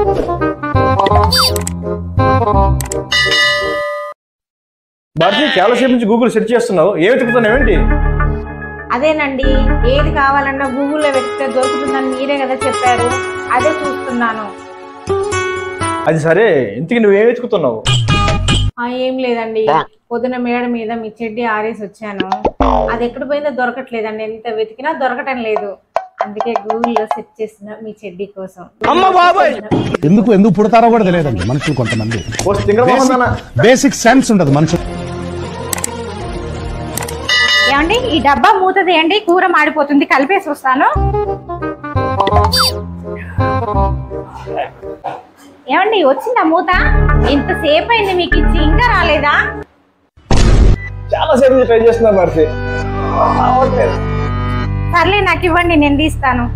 భారతి చాలాసేపు నుంచి Google search చేస్తున్నావు ఏం వెతుకుతున్నావు ఏంటి అదేనండి ఏది కావాలన్నా గూగుల్లో వెతికితే దొరుకుతుందని మీరే కదా చెప్పారు అదే చూస్తున్నాను అది సరే ఇంతకి నువ్వేం వెతుకుతున్నావు ఆ, ఏం లేదండి పొద్దున మేడ మీద మీ చెడ్డి ఆరేసి వచ్చాను అది ఎక్కడ పోయిందో దొరకట్లేదండి ఎంత వెతికినా దొరకటం లేదు అందుకే గూగుల్లో సెర్చ్ చేసిన మీ చెడ్డి కోసం ఎందుకు ఎందుకు పుడతారో కూడా తెలియదండి మనుషులు కొంతమంది ఓ సింగరమోహన్ బేసిక్ సెన్స్ ఉండదు మనుషులు ఏమండి ఈ డబ్బా మూత తీయండి కూర మాడిపోతుంది కలిపేసి వస్తాను ఏమండి వచ్చిందా మూత ఇంతసేపు అయింది మీకు ఇచ్చి ఇంకా రాలేదా చాలాసేపు నుంచి ట్రై చేస్తున్నా భారతి రావట్లేదు. సర్లే నాకు ఇవ్వండి నేను తీస్తాను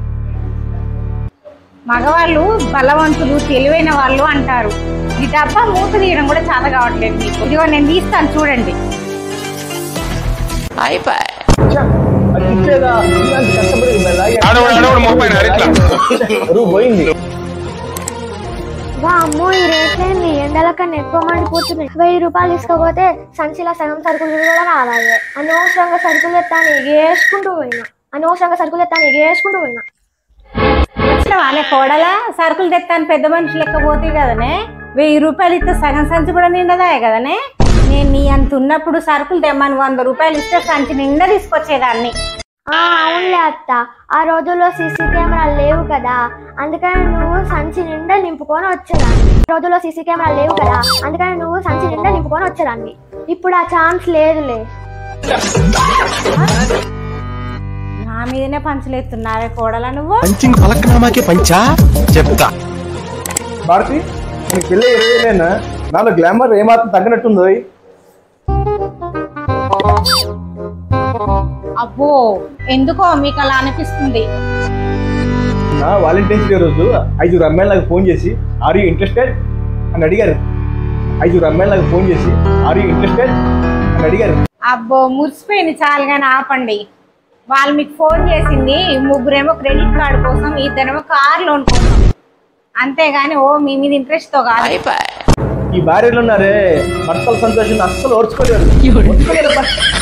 మగవాళ్ళు బలవంతులు తెలివైన వాళ్ళు అంటారు ఈ డబ్బా మూత తీయడం కూడా చాలా కావట్లేదు మీకు ఇదిగో నేను తీస్తాను చూడండి ఛ, అది ఇచ్చేదా ఇలాంటి కష్టపడి లాగే- ఆడవాడు ఆడవాడు మోపాయిన అరిట్లా బరువు పోయింది వా అమ్మో ఈ రేట్లేంది ఎండల కన్నా ఎక్కువ మండిపోతున్నాయి వెయ్యి రూపాయలు తీసుకోపోతే సంచిలో సగం సరుకులు కూడా రావాలి అనవసరంగా సరుకులు ఎత్తాను ఎగేసుకుంటూ పోయినా అనవసరంగా సరుకులు ఎత్తాను ఎగేసుకుంటూ పోయినా వచ్చిన వాళ్ళే కోడలా సరుకులు తెస్తాను పెద్ద మనిషి లెక్క పోతే కదనే వెయ్యి రూపాయలు ఇస్తే సగం సంచి కూడా నిండదాయే కదనే నేను నీ అంత ఉన్నప్పుడు సరుకులు తెమ్మని వంద రూపాయలు ఇస్తే సంచి నిండా తీసుకొచ్చేదాన్ని ఆ అవునులే అత్త ఆ రోజుల్లో సీసీ కెమెరాలు లేవు కదా అందుకని నువ్వు సంచి నిండా నింపుకొని వచ్చేదాన్ని ఆ రోజుల్లో సీసీ కెమెరాలు లేవు కదా అందుకని నువ్వు సంచి నిండా నింపుకొని వచ్చేదాన్ని ఇప్పుడు ఆ ఛాన్స్ లేదులే నా మీదనే పంచలేస్తున్నావే కోడలా నువ్వు పంచింగ్ పలక్నామాకే పంచా చెప్తా భారతి నీకు పెళ్ళి ఇరవై ఏళ్ళైనా నాలో గ్లామర్ ఏమాత్రం తగ్గినట్టుందో అబ్బో ఎందుకో మీకు అలా అనిపిస్తుంది నా వాలంటైన్స్ డే రోజు ఐదుగురు అమ్మాయిలు నాకు ఫోన్ చేసి ఆర్ యూ ఇంట్రెస్టెడ్ అని అడిగారు ఐదుగురు అమ్మాయిలు నాకు ఫోన్ చేసి ఆర్ యూ ఇంట్రెస్టెడ్ అని అడిగారు అబ్బో మురిసిపోయింది చాలు కానీ ఆపండి వాళ్ళు మీకు ఫోన్ చేసింది ముగ్గురేమో క్రెడిట్ కార్డు కోసం ఇద్దరేమో కార్ లోన్ కోసం అంతేగాని ఓ మీ మీద ఇంట్రెస్ట్ తో కాదు ఈ భార్యలు ఉన్నారే భర్తల సంతోషం అస్సలు ఓర్చుకోలేరు ఓర్చుకోలేరు